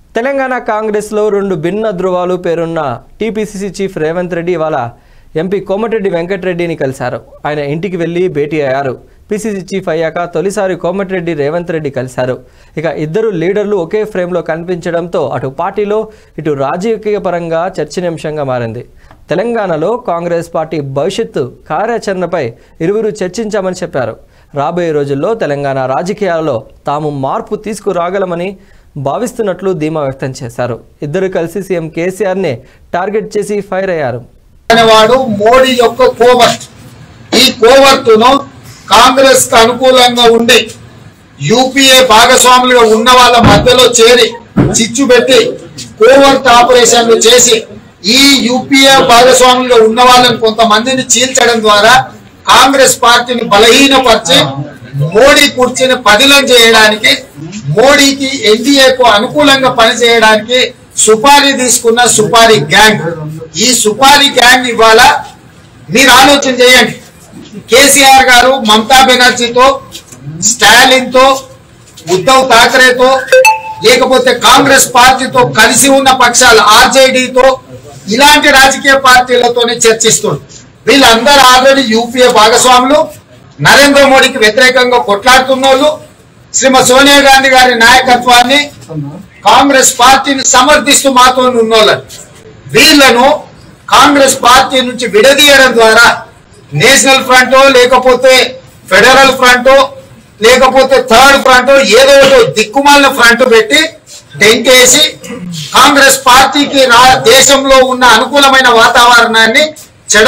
తెలంగాణ కాంగ్రెస్లో రెండు భిన్న ధృవాలు పేరున్న టీపీసీసీ చీఫ్ రేవంత్ రెడ్డి ఇవాళ ఎంపీ కోమటిరెడ్డి వెంకటరెడ్డిని కలిశారు ఆయన ఇంటికి వెళ్లి భేటీ అయ్యారు పీసీసీ చీఫ్ అయ్యాక తొలిసారి కోమటిరెడ్డి రేవంత్ రెడ్డి కలిశారు ఇక ఇద్దరు లీడర్లు ఒకే ఫ్రేమ్లో కనిపించడంతో అటు పార్టీలో ఇటు రాజకీయ పరంగా చర్చనీయాంశంగా మారింది తెలంగాణలో కాంగ్రెస్ పార్టీ భవిష్యత్తు కార్యాచరణపై ఇరువురు చర్చించామని చెప్పారు రాబోయే రోజుల్లో తెలంగాణ రాజకీయాలలో తాము మార్పు తీసుకురాగలమని భావిస్తున్నట్లు ధీమా వ్యక్తం చేశారు ఇద్దరు కలిసి సీఎం కేసీఆర్నే టార్గెట్ చేసి ఫైర్ అయ్యారు అనేవాడు మోడీ యొక్క కోవర్ట్ ఈ కోవర్టును కాంగ్రెస్ కు అనుకూలంగా ఉండి యూపీఏ భాగస్వాములుగా ఉన్న వాళ్ళ మధ్యలో చేరి చిచ్చు పెట్టి కోవర్ట్ ఆపరేషన్లు చేసి ఈ యూపీఏ భాగస్వాములుగా ఉన్న వాళ్ళని కొంతమందిని చీల్చడం ద్వారా కాంగ్రెస్ పార్టీని బలహీనపరిచి మోడీ కుర్చీని పదిలం చేయడానికి మోడీకి ఎన్డీఏకు అనుకూలంగా పనిచేయడానికి సుపారీ తీసుకున్న సుపారీ గ్యాంగ్ ఈ సుపారీ గ్యాంగ్ ఇవాళ మీరు ఆలోచన చేయండి కేసీఆర్ గారు మమతా బెనర్జీతో స్టాలిన్ తో ఉద్ధవ్ ఠాకరేతో లేకపోతే కాంగ్రెస్ పార్టీతో కలిసి ఉన్న పక్షాలు ఆర్జేడీతో ఇలాంటి రాజకీయ పార్టీలతోనే చర్చిస్తుంది వీళ్ళందరూ ఆల్రెడీ యూపీఏ భాగస్వాములు నరేంద్ర మోడీకి వ్యతిరేకంగా కొట్లాడుతున్న వాళ్ళు శ్రీమతి సోనియా గాంధీ గారి నాయకత్వాన్ని కాంగ్రెస్ పార్టీని సమర్థిస్తూ మాతో ఉన్నోళ్ళని వీళ్ళను కాంగ్రెస్ పార్టీ నుంచి విడదీయడం ద్వారా నేషనల్ ఫ్రంటో లేకపోతే ఫెడరల్ ఫ్రంటో లేకపోతే థర్డ్ ఫ్రంట్ ఏదో ఒకటి దిక్కుమాలిన ఫ్రంట్ పెట్టి టెంకేసి కాంగ్రెస్ పార్టీకి రా- దేశంలో ఉన్న అనుకూలమైన వాతావరణాన్ని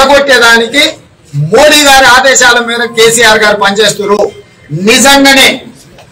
చెడగొట్టేదానికి మోడీ గారి ఆదేశాల మేరకు కేసీఆర్ గారు పనిచేస్తున్నారు నిజంగానే